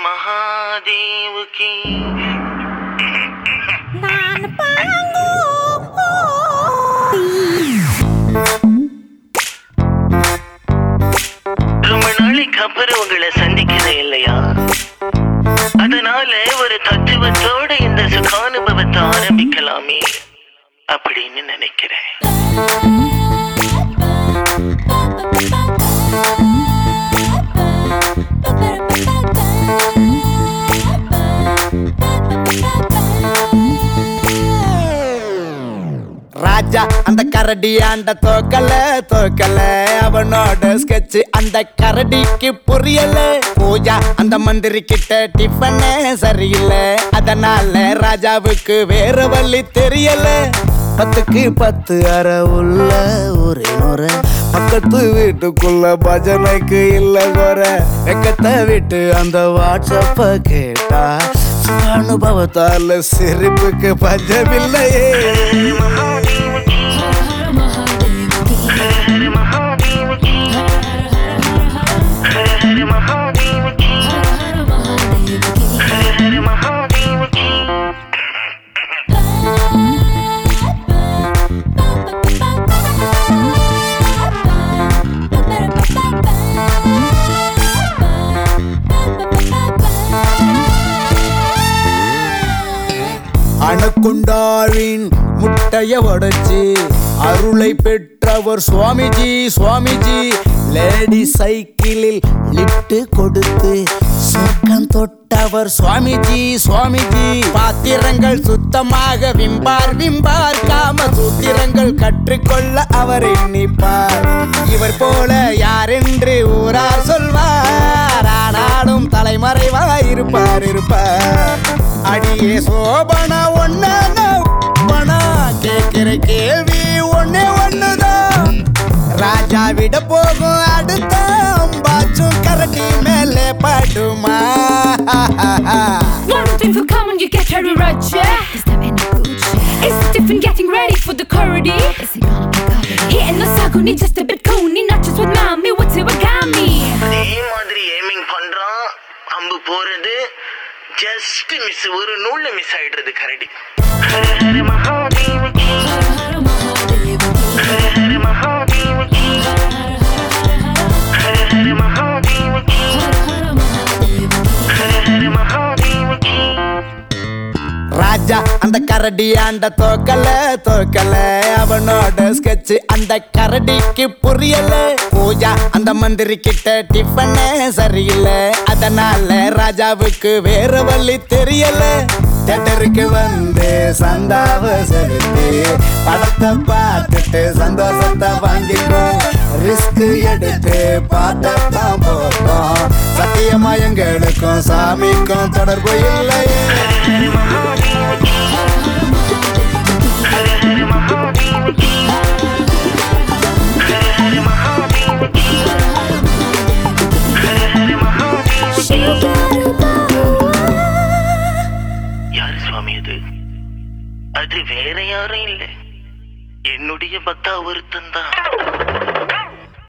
महादेव की ரொம்ப நாளைக்கு அப்புறம் உங்களை சந்திக்கிறதே இல்லையா அதனால ஒரு தத்துவத்தோட இந்த சுகானுபவத்தை ஆரம்பிக்கலாமே அப்படின்னு நினைக்கிறேன் ராஜா அந்த கரடி அந்த தோக்கல தோக்கல அவனோட ஸ்கெட்ச் அந்த கரடிக்கு புரியல பூஜா அந்த மந்திரி கிட்ட டிஃபனே சரியில்லை அதனால ராஜாவுக்கு வேற வழி தெரியல பத்துக்கு பத்து அரை உள்ள ஒரே நுரை பக்கத்து வீட்டுக்குள்ள பஜனைக்கு இல்ல குறை வெக்கத்தை விட்டு அந்த வாட்ஸ்அப்ப கேட்டா அனுபவத்தால சிரிப்புக்கு பஞ்சமில்லையே महादेव की हर हर महादेव की हर हर महादेव की हर हर महादेव की அணுக்குண்டாவின் முட்டைய உடைச்சு அருளை பெற்றவர் சுவாமிஜி சுவாமிஜி லேடி சைக்கிளில் லிப்ட் கொடுத்து சொர்க்கம் தொட்டவர் சுவாமிஜி சுவாமிஜி பாத்திரங்கள் சுத்தமாக விம்பார் விம்பார் காம சூத்திரங்கள் கற்றுக்கொள்ள அவர் எண்ணிப்பார் இவர் போல யாரென்று ஊரார் சொல்வார் ஆனாலும் தலைமறைவாய் இருப்பார் இருப்பார் அடியே சோபன ஒன்னா கேட்கிற கேள்வி ஒன்னே ஒண்ணுதான் ராஜா விட போகும் அடுத்த அம்பாச்சும் கரடி மேலே படுமா One thing for common, you get carry right, yeah? Is there any good shit? It's different getting ready for the corridor. Is it gonna be good? Hitting the saguni just a bit coney, not just with mommy, what's it got me? அதே மாதிரி aiming பண்றான் அம்பு போறது just miss ஒரு நூல்ல miss ஆயிடுறது கரடி ஹர ஹர மகாதேவ கி ஹர ஹர மகாதேவ கி ஹர ஹர மகாதேவ கி ஹர ஹர மகாதேவ கி ராஜா அந்த கரடி அந்த தோக்கல தோக்கல அவனோட ஸ்கெட்ச் அந்த கரடிக்கு புரியல பூஜா அந்த மந்திரி கிட்ட டிஃபனே சரியில்லை அதனால ராஜாவுக்கு வேற வழி தெரியல தேட்டருக்கு வந்து சந்தாவ செலுத்தி படத்தை பார்த்துட்டு சந்தோஷத்தை வாங்கிக்கோ ரிஸ்க் எடுத்து பார்த்தத்தான் போட்டோம் சத்தியமா எங்களுக்கும் சாமிக்கும் தொடர்பு இல்லையே ஹர ஹர மகாதேவ கி ஹர ஹர மகாதேவ கி ஹர ஹர மகாதேவ கி யாரு சுவாமி அது அது வேற யாரும் இல்லை என்னுடைய பக்தா ஒருத்தன் தான்